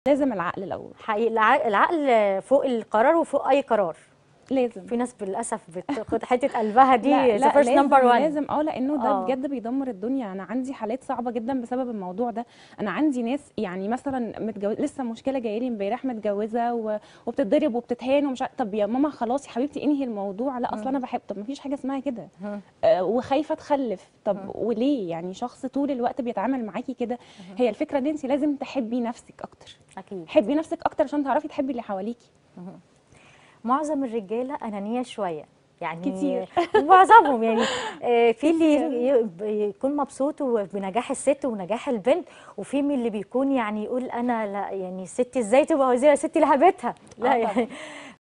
لازم العقل الاول حقيقي الع- العقل فوق القرار وفوق اي قرار لازم في ناس للاسف بتاخد حته قلبها دي لا the لا first لازم number one لازم اه لانه ده آه. بجد بيدمر الدنيا انا عندي حالات صعبه جدا بسبب الموضوع ده انا عندي ناس يعني مثلا متجوز لسه مشكله جايه لي امبارح متجوزه و... وبتتضرب وبتتهان ومش عارف- طب يا ماما خلاص يا حبيبتي انهي الموضوع لا اصل انا بحب طب ما فيش حاجه اسمها كده مم. آه وخايفه تخلف طب وليه يعني شخص طول الوقت بيتعامل معاكي كده هي الفكره ان انت لازم تحبي نفسك اكتر اكيد حبي نفسك اكتر عشان تعرفي تحبي اللي حواليكي معظم الرجاله انانيه شويه يعني كتير. معظمهم يعني آه، في اللي ي- ي- يكون مبسوط بنجاح الست ونجاح البنت وفي من اللي بيكون يعني يقول انا لا يعني الست ازاي تبقى وزيره ست لها بيتها لا آه يعني